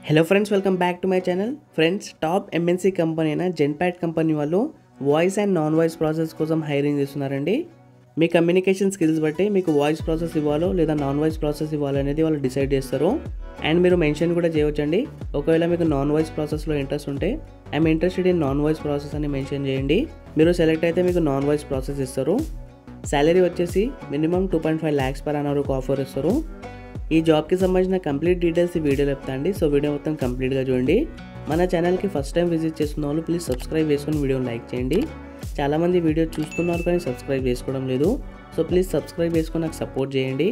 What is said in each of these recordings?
hello friends welcome back to my channel friends top MNC company అయిన Genpact company వాళ్ళు voice and non voice process కోసం hiring చేస్తున్నారండి మీ communication skills బట్టి మీకు వాయిస్ ప్రాసెస్ ఇవ్వాలో లేదా నాన్ వాయిస్ ప్రాసెస్ ఇవ్వాలో అనేది వాళ్ళు డిసైడ్ చేస్తారు అండ్ మీరు మెన్షన్ కూడా చేయవచ్చండి ఒకవేళ మీకు నాన్ వాయిస్ ప్రాసెస్లో ఇంట్రెస్ట్ ఉంటే I'm interested in non voice process అని మెన్షన్ చేయండి మీరు సెలెక్ట్ అయితే మీకు నాన్ వాయిస్ ప్రాసెస్ ఇస్తారు శాలరీ వచ్చేసి minimum two point five lakhs per annum వరకు ఆఫర్ ఇస్తారు ఈ జాబ్కి సంబంధించిన కంప్లీట్ డీటెయిల్స్ ఈ వీడియోలో చెప్తా అండి సో వీడియో మొత్తం కంప్లీట్గా చూడండి మన ఛానల్కి ఫస్ట్ టైం విజిట్ చేస్తున్న వాళ్ళు ప్లీజ్ సబ్స్క్రైబ్ చేసుకొని వీడియోని లైక్ చేయండి చాలామంది వీడియో చూస్తున్నారు కానీ సబ్స్క్రైబ్ చేసుకోవడం లేదు సో ప్లీజ్ సబ్స్క్రైబ్ చేసుకొని నాకు సపోర్ట్ చేయండి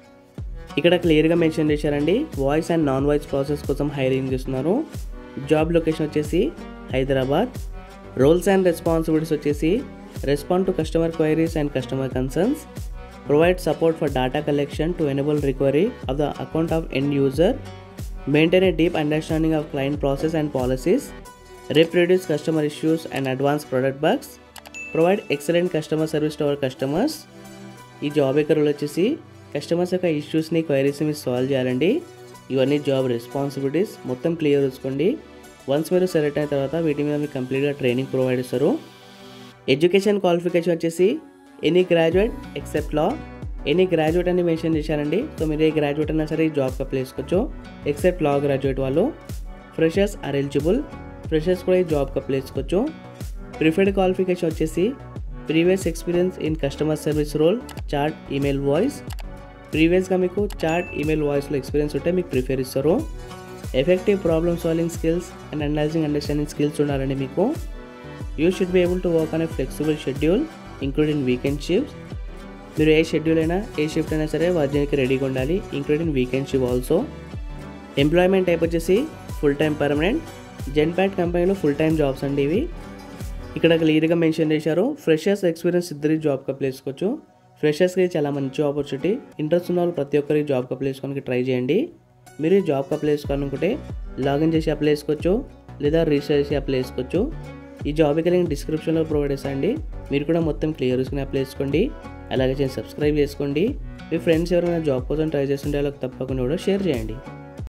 ఇక్కడ క్లియర్గా మెన్షన్ చేశారండి voice and non voice process కోసం హైరింగ్ చేస్తున్నారు జాబ్ లొకేషన్ వచ్చేసి హైదరాబాద్ రోల్స్ అండ్ రెస్పాన్సిబిలిటీస్ వచ్చేసి respond to customer queries and customer concerns provide support for data collection to enable recovery of the account of end user maintain a deep understanding of client process and policies reproduce customer issues and advance product bugs provide excellent customer service to our customers ఈ job యొక్క role వచ్చేసి customers యొక్క ఇష్యూస్ని క్వైరీస్ని మీరు solve చేయాలండి ఇవన్నీ job responsibilities మొత్తం క్లియర్ చూసుకోండి వన్స్ మీరు సెలెక్ట్ అయిన తర్వాత వీటి మీద మీకు కంప్లీట్గా ట్రైనింగ్ ప్రొవైడ్ చేస్తారు ఎడ్యుకేషన్ క్వాలిఫికేషన్ వచ్చేసి any graduate except law any graduate అని మెన్షన్ చేశారండి సో మీరు ఏ గ్రాడ్యుయేట్ అయినా సరే ఈ జాబ్కి అప్లై చేసుకోవచ్చు ఎక్సెప్ట్ లా గ్రాడ్యుయేట్ వాళ్ళు ఫ్రెషర్స్ ఆర్ ఎలిజిబుల్ ఫ్రెషర్స్ కూడా ఈ జాబ్కి అప్లై చేసుకోవచ్చు ప్రిఫర్డ్ క్వాలిఫికేషన్ వచ్చేసి previous experience in customer service role chat email voice ప్రీవియస్గా మీకు చాట్ ఈమెయిల్ వాయిస్లో ఎక్స్పీరియన్స్ ఉంటే మీకు ప్రిఫర్ ఇస్తారు effective problem solving skills and analysing understanding skills ఉండాలండి మీకు you should be able to work on a flexible schedule including weekend shifts మీరు ఏ షెడ్యూల్ అయినా ఏ షిఫ్ట్ అయినా సరే వర్జన్కి రెడీగా ఉండాలి including weekend shift also employment type వచ్చేసి ఫుల్ టైం పర్మనెంట్ జెన్పాట్ కంపెనీలో ఫుల్ టైం జాబ్స్ అండి ఇవి ఇక్కడ క్లియర్గా మెన్షన్ చేశారు ఫ్రెషర్స్ ఎక్స్పీరియన్స్ ఇద్దరి జాబ్కి అప్లై చేసుకోవచ్చు ఫ్రెషర్స్కి చాలా మంచి ఆపర్చునిటీ ఇంట్రెస్ట్ ఉన్న వాళ్ళు ప్రతి ఒక్కరికి జాబ్కి అప్లై చేసుకోవడానికి ట్రై చేయండి మీరు ఈ జాబ్కి అప్లై చేసుకోవాలనుకుంటే లాగిన్ చేసి అప్లై చేసుకోవచ్చు లేదా రిజిస్టర్ చేసి అప్లై చేసుకోవచ్చు ఈ జాబ్కి లింక్ డిస్క్రిప్షన్లో ప్రొవైడ్ చేస్తాండి మీరు కూడా మొత్తం క్లియర్ చేసుకుని అప్లై చేసుకోండి అలాగే చేసి సబ్స్క్రైబ్ చేసుకోండి మీ ఫ్రెండ్స్ ఎవరైనా జాబ్ కోసం ట్రై చేస్తుంటే వాళ్ళకి తప్పకుండా కూడా షేర్ చేయండి